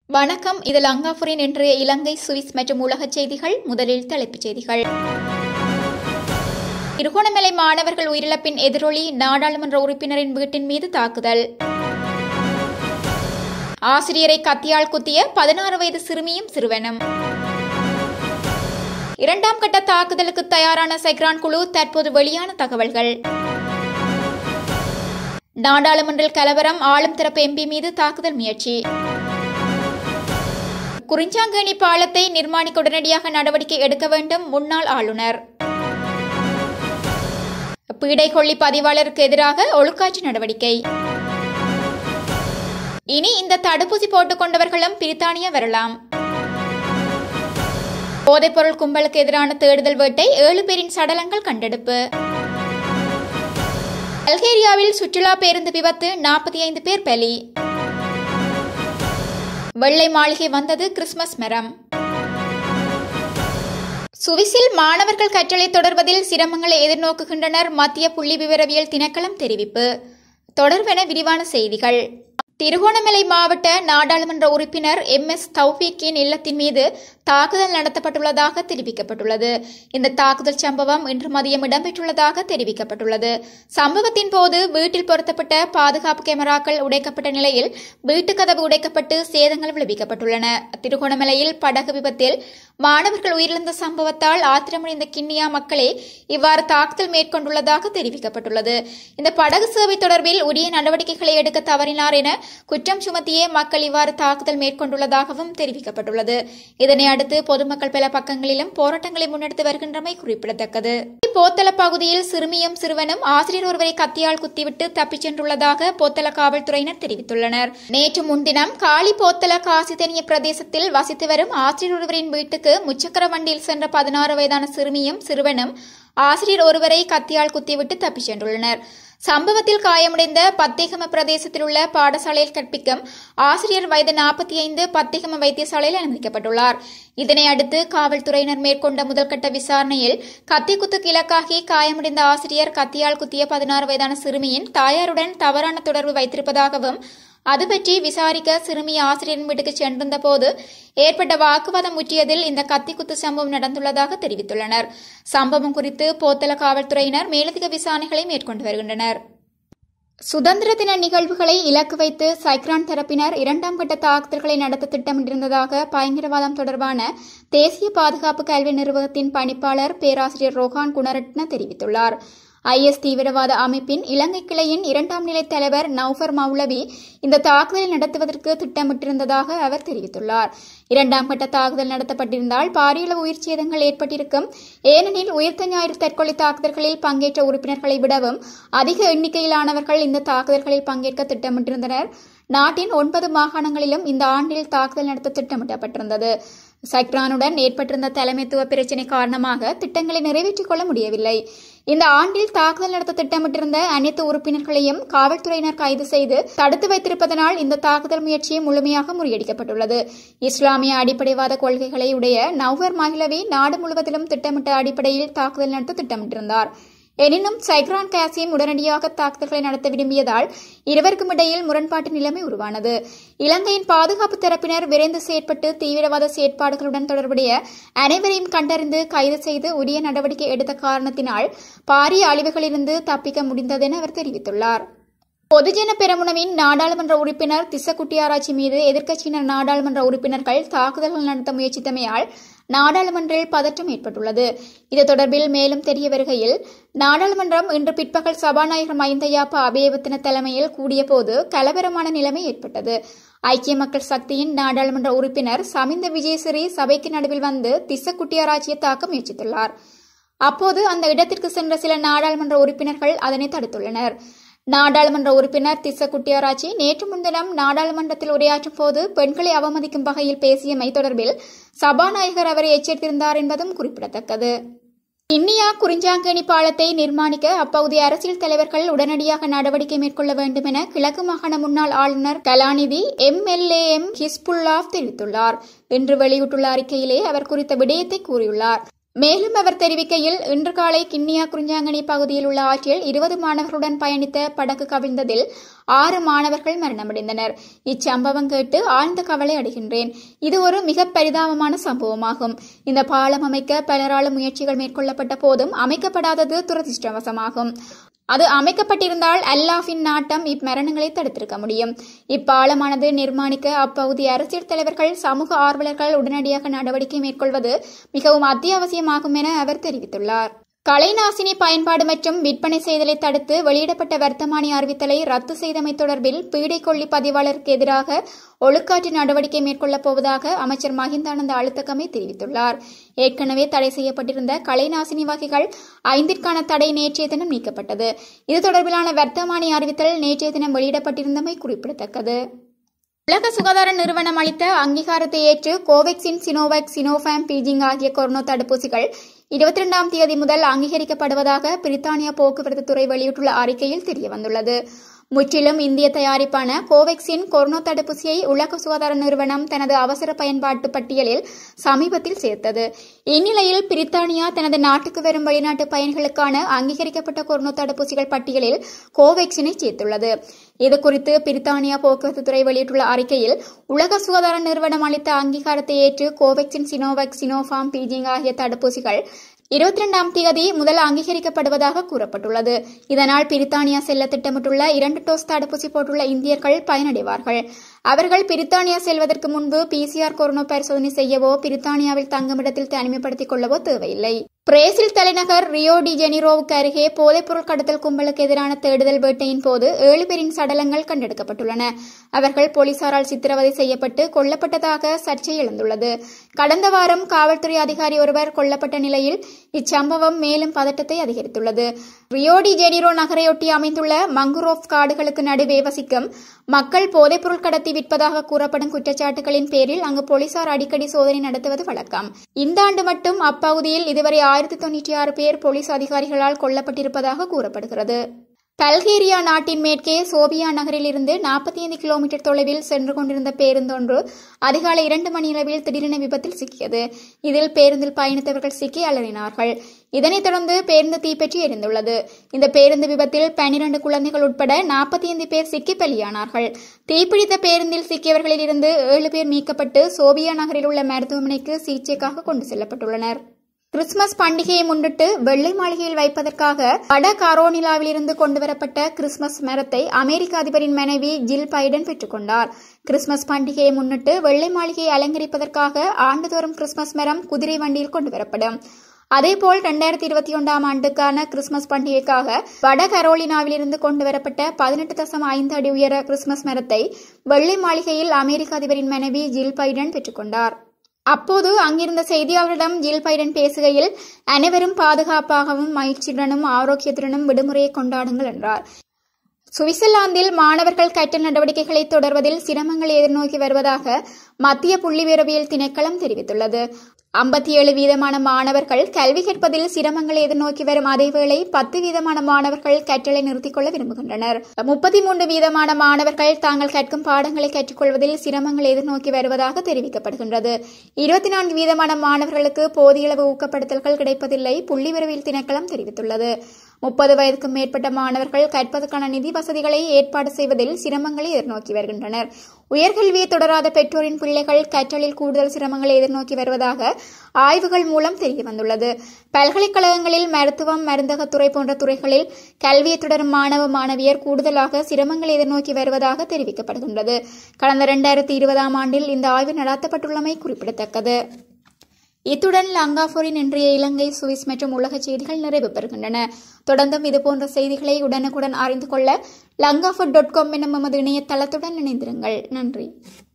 வணக்கம் இது லங்காபுரின் இன்றைய இலங்கை சுவிஸ் மற்றும் உலகச் செய்திகள் முதலில் தலைப்புச் செய்திகள் திருகோணமலை மாணவர்கள் உயிரிழப்பின் எதிரொலி நாடாளுமன்ற உறுப்பினரின் வீட்டின் மீது தாக்குதல் ஆசிரியரை கத்தியால் குத்திய பதினாறு வயது சிறுமியும் சிறுவனும் இரண்டாம் கட்ட தாக்குதலுக்கு தயாரான சைக்ரான் குழு தற்போது வெளியான தகவல்கள் நாடாளுமன்றில் கலவரம் ஆளும் தரப்பு எம்பி மீது தாக்குதல் முயற்சி குறிஞ்சாங்கேணி பாலத்தை நிர்மாணிக்க உடனடியாக நடவடிக்கை எடுக்க வேண்டும் முன்னாள் ஆளுநர் பீடை கொள்ளி பதிவாளருக்கு எதிராக ஒழுக்காற்று நடவடிக்கை இனி இந்த தடுப்பூசி போட்டுக் கொண்டவர்களும் பிரித்தானியா வரலாம் போதைப்பொருள் கும்பலுக்கு எதிரான தேடுதல் வேட்டை ஏழு பேரின் சடலங்கள் கண்டெடுப்பு அல்கேரியாவில் சுற்றுலா பேருந்து விபத்து நாற்பத்தி ஐந்து பேர் பலி வெள்ளை மாளிகை வந்தது கிறிஸ்துமஸ் மரம் சுவிஸில் மாணவர்கள் கற்றலை தொடர்வதில் சிரமங்களை எதிர்நோக்குகின்றனர் மத்திய புள்ளி விவரவியல் திணைக்களம் தெரிவிப்பு தொடர்வென விரிவான செய்திகள் திருகோணமலை மாவட்ட நாடாளுமன்ற உறுப்பினர் எம் எஸ் தௌஃபீக்கின் இல்லத்தின் மீது தாக்குதல் நடத்தப்பட்டுள்ளதாக தெரிவிக்கப்பட்டுள்ளது இந்த தாக்குதல் சம்பவம் இன்று மதியம் இடம்பெற்றுள்ளதாக தெரிவிக்கப்பட்டுள்ளது சம்பவத்தின் போது வீட்டில் பொருத்தப்பட்ட பாதுகாப்பு கேமராக்கள் உடைக்கப்பட்ட நிலையில் வீட்டுக் கதவு உடைக்கப்பட்டு சேதங்கள் விளைவிக்கப்பட்டுள்ளன திருகோணமலையில் படகு விபத்தில் மாணவர்கள் உயிரிழந்த சம்பவத்தால் ஆத்திரமடைந்த கிண்ணியா மக்களே இவ்வாறு தாக்குதல் மேற்கொண்டுள்ளதாக தெரிவிக்கப்பட்டுள்ளது இந்த படகு சேவை தொடர்பில் உரிய நடவடிக்கைகளை எடுக்க தவறினார் என குற்றம் சுமத்தியே மக்கள் இவ்வாறு தாக்குதல் மேற்கொண்டுள்ளதாகவும் தெரிவிக்கப்பட்டுள்ளது இதனை அடுத்து பொதுமக்கள் பல பக்கங்களிலும் போராட்டங்களை முன்னெடுத்து வருகின்றமை குறிப்பிடத்தக்கது போத்தல பகுதியில் சிறுமியும் சிறுவனும் ஆசிரியர் ஒருவரை கத்தியால் குத்திவிட்டு தப்பிச் சென்றுள்ளதாக போத்தல காவல்துறையினர் தெரிவித்துள்ளனர் நேற்று முன்தினம் காலி போத்தல காசிதனிய பிரதேசத்தில் வசித்து வரும் ஆசிரியர் ஒருவரின் வீட்டுக்கு முச்சக்கர வண்டியில் சென்ற பதினாறு வயதான சிறுமியும் சிறுவனும் ஆசிரியர் ஒருவரை கத்தியால் குத்திவிட்டு தப்பிச் சென்றுள்ளனர் சம்பவத்தில் காயமடைந்த பத்தேகம பிரதேசத்தில் உள்ள பாடசாலையில் கற்பிக்கும் ஆசிரியர் வயது நாற்பத்தி ஐந்து பத்தேகம வைத்தியசாலையில் அனுமதிக்கப்பட்டுள்ளார் இதனை அடுத்து காவல்துறையினர் மேற்கொண்ட முதல்கட்ட விசாரணையில் கத்தி குத்துக்கு இலக்காகி காயமடைந்த ஆசிரியர் கத்தியால் குத்திய பதினாறு வயதான சிறுமியின் தாயாருடன் தவறான தொடர்பு வைத்திருப்பதாகவும் அது பற்றி விசாரிக்க சிறுமி ஆசிரியரின் வீட்டுக்கு சென்றிருந்த போது ஏற்பட்ட வாக்குவாதம் முற்றியதில் இந்த கத்திக்குத்து சம்பவம் நடந்துள்ளதாக தெரிவித்துள்ளனர் சம்பவம் குறித்து போத்தல காவல்துறையினர் மேலதிக விசாரணைகளை மேற்கொண்டு வருகின்றனர் சுதந்திர தின நிகழ்வுகளை இலக்கு வைத்து சைக்ரான் தரப்பினர் இரண்டாம் கட்ட தாக்குதல்களை நடத்த திட்டமிட்டிருந்ததாக பயங்கரவாதம் தொடர்பான தேசிய பாதுகாப்பு கல்வி நிறுவனத்தின் பணிப்பாளர் பேராசிரியர் ரோஹான் குணரட்ன தெரிவித்துள்ளார் ஐஎஸ் தீவிரவாத அமைப்பின் இலங்கை கிளையின் இரண்டாம் நிலை தலைவர் நௌஃபர் மௌலவி இந்த தாக்குதலை நடத்துவதற்கு திட்டமிட்டிருந்ததாக அவர் தெரிவித்துள்ளார் இரண்டாம் கட்ட தாக்குதல் நடத்தப்பட்டிருந்தால் பாரியளவு உயிர் சேதங்கள் ஏற்பட்டிருக்கும் ஏனெனில் உயிர்த்த ஞாயிறு தற்கொலை தாக்குதல்களில் பங்கேற்ற உறுப்பினர்களை விடவும் அதிக எண்ணிக்கையிலானவர்கள் இந்த தாக்குதல்களில் பங்கேற்க திட்டமிட்டிருந்தனர் நாட்டின் ஒன்பது மாகாணங்களிலும் இந்த ஆண்டில் தாக்குதல் நடத்த திட்டமிடப்பட்டிருந்தது சைக்ரானுடன் ஏற்பட்டிருந்த தலைமைத்துவ பிரச்சினை காரணமாக திட்டங்களை நிறைவேற்றிக் கொள்ள முடியவில்லை இந்த ஆண்டில் தாக்குதல் நடத்த திட்டமிட்டிருந்த அனைத்து உறுப்பினர்களையும் காவல்துறையினர் கைது செய்து தடுத்து வைத்திருப்பதனால் இந்த தாக்குதல் முயற்சி முழுமையாக முறியடிக்கப்பட்டுள்ளது இஸ்லாமிய அடிப்படைவாத கொள்கைகளை உடைய நவ்வர் மகிழவி நாடு முழுவதிலும் திட்டமிட்ட அடிப்படையில் தாக்குதல் நடத்த திட்டமிட்டிருந்தார் எனினும் சைக்ரான் காசிம் உடனடியாக தாக்குதல்களை நடத்த விரும்பியதால் இருவருக்கும் இடையில் முரண்பாட்டு நிலைமை உருவானது இலங்கையின் பாதுகாப்பு தரப்பினர் விரைந்து செயற்பட்டு தீவிரவாத செயற்பாடுகளுடன் தொடர்புடைய அனைவரையும் கண்டறிந்து கைது செய்து உரிய நடவடிக்கை எடுத்த காரணத்தினால் பாரிய அழிவுகளிலிருந்து தப்பிக்க முடிந்ததென அவர் தெரிவித்துள்ளார் பொதுஜன பெரமுனவின் நாடாளுமன்ற உறுப்பினர் திசக்குட்டியாராய்ச்சி மீது எதிர்க்கட்சியினர் நாடாளுமன்ற உறுப்பினர்கள் தாக்குதல்கள் நடத்த முயற்சித்தமையால் நாடாளுமன்றில் பதற்றம் ஏற்பட்டுள்ளது இது தொடர்பில் மேலும் தெரிய வருகையில் நாடாளுமன்றம் இன்று பிற்பகல் சபாநாயகர் மைந்தயாப்பா அபேவத்தின தலைமையில் கூடியபோது கலவரமான நிலைமை ஏற்பட்டது ஐக்கிய மக்கள் சக்தியின் நாடாளுமன்ற உறுப்பினர் சமிந்த விஜயசிறி சபைக்கு நடுவில் வந்து திசக்குட்டியாராய்ச்சியை தாக்க முயற்சித்துள்ளார் அப்போது அந்த இடத்திற்கு சென்ற சில நாடாளுமன்ற உறுப்பினர்கள் அதனை தடுத்துள்ளனர் நாடாளுமன்ற உறுப்பினர் திஸ்ஸ குட்டியாராச்சி நேற்று முன்தினம் நாடாளுமன்றத்தில் உரையாற்றும் போது பெண்களை அவமதிக்கும் வகையில் பேசியமை தொடர்பில் சபாநாயகர் அவரை எச்சரித்திருந்தார் என்பதும் குறிப்பிடத்தக்கது இந்தியா குறிஞ்சாங்கேணி பாலத்தை நிர்மாணிக்க அப்பகுதி அரசியல் தலைவர்கள் உடனடியாக நடவடிக்கை மேற்கொள்ள வேண்டும் என கிழக்கு மாகாண முன்னாள் ஆளுநர் கலாநிதி எம் எல் ஏ எம் ஹிஸ்புல்லாப் தெரிவித்துள்ளார் இன்று வெளியிட்டுள்ள அறிக்கையிலே அவர் குறித்த விடயத்தை கூறியுள்ளார் மேலும் அவர் தெரிவிக்கையில் இன்று காலை கிண்ணியா குறிஞ்சாங்கனி பகுதியில் உள்ள ஆற்றில் இருபது மாணவர்களுடன் பயணித்த படகு கவிழ்ந்ததில் ஆறு மாணவர்கள் மரணமடைந்தனர் இச்சம்பவம் கேட்டு ஆழ்ந்த கவலை அடைகின்றேன் இது ஒரு மிக பரிதாபமான சம்பவமாகும் இந்த பாலம் அமைக்க பலராலும் முயற்சிகள் மேற்கொள்ளப்பட்ட போதும் அமைக்கப்படாதது துரதிருஷ்டவசமாகும் அது அமைக்கப்பட்டிருந்தால் அல்லாஃபின் நாட்டம் இம்மரணங்களை தடுத்திருக்க முடியும் இப்பாலமானது நிர்மாணிக்க அப்பகுதி அரசியல் தலைவர்கள் சமூக ஆர்வலர்கள் உடனடியாக நடவடிக்கை மேற்கொள்வது மிகவும் அத்தியாவசியமாகும் என அவர் தெரிவித்துள்ளார் கலைநாசினி பயன்பாடு மற்றும் விற்பனை செய்தலை தடுத்து வெளியிடப்பட்ட வர்த்தமானி அறிவித்தலை ரத்து செய்தமை தொடர்பில் பீடை கொள்ளி பதிவாளருக்கு எதிராக ஒழுக்காற்று நடவடிக்கை மேற்கொள்ளப் போவதாக அமைச்சர் மஹிந்தானந்த அழுத்தக்கமே தெரிவித்துள்ளார் ஏற்கனவே தடை செய்யப்பட்டிருந்த கலைநாசினி வகைகள் ஐந்திற்கான தடை நேற்றைய தினம் நீக்கப்பட்டது இது தொடர்பிலான வர்த்தமானி அறிவித்தல் நேற்றைய தினம் வெளியிடப்பட்டிருந்தமை குறிப்பிடத்தக்கது உலக சுகாதார நிறுவனம் அளித்த அங்கீகாரத்தை ஏற்று கோவேக்சின் சினோவேக் சினோஃபாம் பீஜிங் ஆகிய கொரோனா தடுப்பூசிகள் இருபத்தி இரண்டாம் தேதி முதல் அங்கீகரிக்கப்படுவதாக பிரித்தானியா போக்குவரத்து துறை வெளியிட்டுள்ள அறிக்கையில் தெரியவந்துள்ளது முற்றிலும் இந்திய தயாரிப்பான கோவேக்சின் கொரோனா தடுப்பூசியை உலக சுகாதார நிறுவனம் தனது அவசர பயன்பாட்டு பட்டியலில் சமீபத்தில் சேர்த்தது இந்நிலையில் பிரித்தானியா தனது நாட்டுக்கு வரும் வெளிநாட்டு பயணிகளுக்கான அங்கீகரிக்கப்பட்ட கொரோனா தடுப்பூசிகள் பட்டியலில் கோவேக்சினை சேர்த்துள்ளது இதுகுறித்து பிரித்தானியா போக்குவரத்து துறை வெளியிட்டுள்ள அறிக்கையில் உலக சுகாதார நிறுவனம் அளித்த அங்கீகாரத்தை ஏற்று கோவேக்சின் சினோவேக் சினோஃபார்ம் பீஜிங் ஆகிய தடுப்பூசிகள் இருபத்தி இரண்டாம் தேதி முதல் அங்கீகரிக்கப்படுவதாக கூறப்பட்டுள்ளது இதனால் பிரித்தானியா செல்ல திட்டமிட்டுள்ள இரண்டு டோஸ் தடுப்பூசி போட்டுள்ள இந்தியர்கள் பயனடைவார்கள் அவர்கள் பிரித்தானியா செல்வதற்கு முன்பு பிசிஆர் கொரோனா பரிசோதனை செய்யவோ பிரித்தானியாவில் தங்குமிடத்தில் தனிமைப்படுத்திக் கொள்ளவோ தேவையில்லை பிரேசில் தலைநகர் ரியோ டி ஜெனிரோவுக்கு அருகே போதைப்பொருள் கடத்தல் கும்பலுக்கு எதிரான தேடுதல் வேட்டையின் போது ஏழு பேரின் சடலங்கள் கண்டெடுக்கப்பட்டுள்ளன அவர்கள் போலீசாரால் சித்திரவதை செய்யப்பட்டு கொல்லப்பட்டதாக சர்ச்சை எழுந்துள்ளது கடந்த வாரம் காவல்துறை அதிகாரி ஒருவர் கொல்லப்பட்ட நிலையில் இச்சம்பவம் மேலும் பதட்டத்தை அதிகரித்துள்ளது ரியோ டி ஜெனிரோ நகரையொட்டி அமைந்துள்ள மங்குரோவ் காடுகளுக்கு நடுவே வசிக்கும் மக்கள் போதைப்பொருள் கடத்தி விற்பதாக கூறப்படும் குற்றச்சாட்டுகளின் பேரில் அங்கு போலீசார் அடிக்கடி சோதனை நடத்துவது வழக்கம் இந்த ஆண்டு மட்டும் அப்பகுதியில் இதுவரை ஆயிரத்தி தொன்னூற்றி ஆறு பேர் போலீஸ் அதிகாரிகளால் கொல்லப்பட்டிருப்பதாக கூறப்படுகிறது பல்கேரியா நாட்டின் மேற்கே சோபியா நகரில் இருந்து நாற்பத்தி ஐந்து கிலோமீட்டர் தொலைவில் சென்று கொண்டிருந்த பேருந்தொன்று அதிகாலை இரண்டு மணி அளவில் திடீரென விபத்தில் சிக்கியது இதில் பேருந்தில் பயணித்தவர்கள் சிக்கி அலறினார்கள் இதனைத் தொடர்ந்து பேருந்து தீப்பற்றி எரிந்துள்ளது இந்த பேருந்து விபத்தில் பனிரண்டு குழந்தைகள் உட்பட நாற்பத்தி ஐந்து பேர் சிக்கி பலியானார்கள் தீப்பிடித்த பேருந்தில் சிக்கியவர்களில் இருந்து ஏழு பேர் மீட்கப்பட்டு சோபியா நகரில் உள்ள மருத்துவமனைக்கு சிகிச்சைக்காக கொண்டு செல்லப்பட்டுள்ளனர் கிறிஸ்துமஸ் பண்டிகையை முன்னிட்டு வெள்ளை மாளிகையில் வைப்பதற்காக வட கரோனிலாவிலிருந்து கொண்டுவரப்பட்ட கிறிஸ்துமஸ் மரத்தை அமெரிக்க அதிபரின் மனைவி ஜில் பைடன் பெற்றுக்கொண்டார் கிறிஸ்துமஸ் பண்டிகையை முன்னிட்டு வெள்ளை மாளிகையை அலங்கரிப்பதற்காக ஆண்டுதோறும் கிறிஸ்துமஸ் மரம் குதிரை வண்டியில் கொண்டுவரப்படும் அதேபோல் இரண்டாயிரத்தி இருபத்தி ஒன்றாம் ஆண்டுக்கான கிறிஸ்துமஸ் பண்டிகைக்காக வட கரோலினாவிலிருந்து கொண்டுவரப்பட்ட பதினெட்டு தசம் ஐந்து அடி உயர கிறிஸ்துமஸ் மரத்தை வெள்ளை மாளிகையில் அமெரிக்க அதிபரின் மனைவி ஜில் பைடன் பெற்றுக்கொண்டார் அப்போது அங்கிருந்த செய்தியாளரிடம் ஜில் பைடன் பேசுகையில் அனைவரும் பாதுகாப்பாகவும் மகிழ்ச்சியுடனும் ஆரோக்கியத்துடனும் விடுமுறையை கொண்டாடுங்கள் என்றார் சுவிட்சர்லாந்தில் மாணவர்கள் கற்றல் நடவடிக்கைகளை தொடர்வதில் சிரமங்கள் எதிர்நோக்கி வருவதாக மத்திய புள்ளிவியரவியல் திணைக்களம் தெரிவித்துள்ளது ஐம்பத்தி ஏழு வீதமான மாணவர்கள் கல்வி கற்பதில் சிரமங்களை எதிர்நோக்கி வரும் அதேவேளை பத்து வீதமான மாணவர்கள் கற்றலை நிறுத்திக் கொள்ள விரும்புகின்றனர் முப்பத்தி மூன்று வீதமான மாணவர்கள் தாங்கள் கற்கும் பாடங்களை கற்றுக்கொள்வதில் சிரமங்களை எதிர்நோக்கி வருவதாக தெரிவிக்கப்படுகின்றது இருபத்தி நான்கு வீதமான மாணவர்களுக்கு போதிய அளவு ஊக்கப்படுத்தல்கள் கிடைப்பதில்லை புள்ளிவிரவியல் திணைக்களம் தெரிவித்துள்ளது முப்பது வயதுக்கும் மேற்பட்ட மாணவர்கள் கற்பதற்கான நிதி வசதிகளை ஏற்பாடு செய்வதில் சிரமங்களை எதிர்நோக்கி வருகின்றனர் உயர்கல்வியை தொடராத பெற்றோரின் பிள்ளைகள் கற்றலில் கூடுதல் சிரமங்களை எதிர்நோக்கி வருவதாக ஆய்வுகள் மூலம் தெரியவந்துள்ளது பல்கலைக்கழகங்களில் மருத்துவம் மருந்தகத்துறை போன்ற துறைகளில் கல்வியை தொடரும் மாணவ மாணவியர் கூடுதலாக சிரமங்களை எதிர்நோக்கி வருவதாக தெரிவிக்கப்படுகின்றது கடந்த இரண்டாயிரத்தி இருபதாம் ஆண்டில் இந்த ஆய்வு நடத்தப்பட்டுள்ளமை குறிப்பிடத்தக்கது இத்துடன் லங்காபூரின் இன்றைய இலங்கை சுவிஸ் மற்றும் உலக செய்திகள் நிறைவு பெறுகின்றன தொடர்ந்தும் இதுபோன்ற செய்திகளை உடனுக்குடன் அறிந்து கொள்ள லங்காபூர் டாட் காம் எனும் எமது இணையதளத்துடன் இணைந்திருங்கள் நன்றி